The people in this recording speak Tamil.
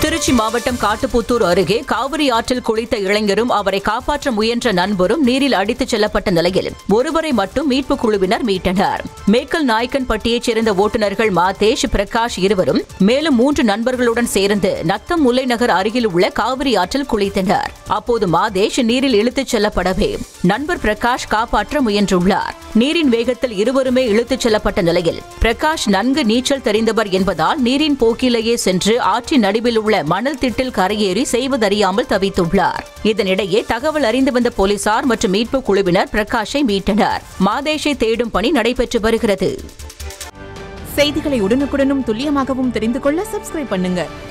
திருச்சி மாவட்டம் காட்டுப்புத்தூர் அருகே காவிரி ஆற்றில் குளித்த இளைஞரும் அவரை காப்பாற்ற முயன்ற நண்பரும் நீரில் அடித்துச் செல்லப்பட்ட நிலையில் ஒருவரை மட்டும் மீட்புக் குழுவினர் மீட்டனர் மேக்கல் நாயக்கன்பட்டியைச் சேர்ந்த ஓட்டுநர்கள் மாதேஷ் பிரகாஷ் இருவரும் மேலும் மூன்று நண்பர்களுடன் சேர்ந்து நத்தம் முல்லை நகர் அருகில் உள்ள காவிரி ஆற்றில் குளித்தனர் அப்போது மாதேஷ் நீரில் இழுத்துச் செல்லப்படவே நண்பர் பிரகாஷ் காப்பாற்ற முயன்றுள்ளார் நீரின் வேகத்தில் இருவருமே இழுத்துச் செல்லப்பட்ட நிலையில் பிரகாஷ் நன்கு நீச்சல் தெரிந்தவர் என்பதால் நீரின் போக்கிலேயே சென்று ஆற்றின் நடுவில் உள்ள மணல் திட்டில் கரையேறி செய்வதறியாமல் தவித்துள்ளார் இதனிடையே தகவல் அறிந்து வந்த போலீசார் மற்றும் மீட்புக் குழுவினர் பிரகாஷை மீட்டனர் மாதேஷை தேடும் பணி நடைபெற்று வருகிறது செய்திகளை உடனுக்குடனும் துல்லியமாகவும் தெரிந்து கொள்ள சப்ஸ்கிரைப் பண்ணுங்க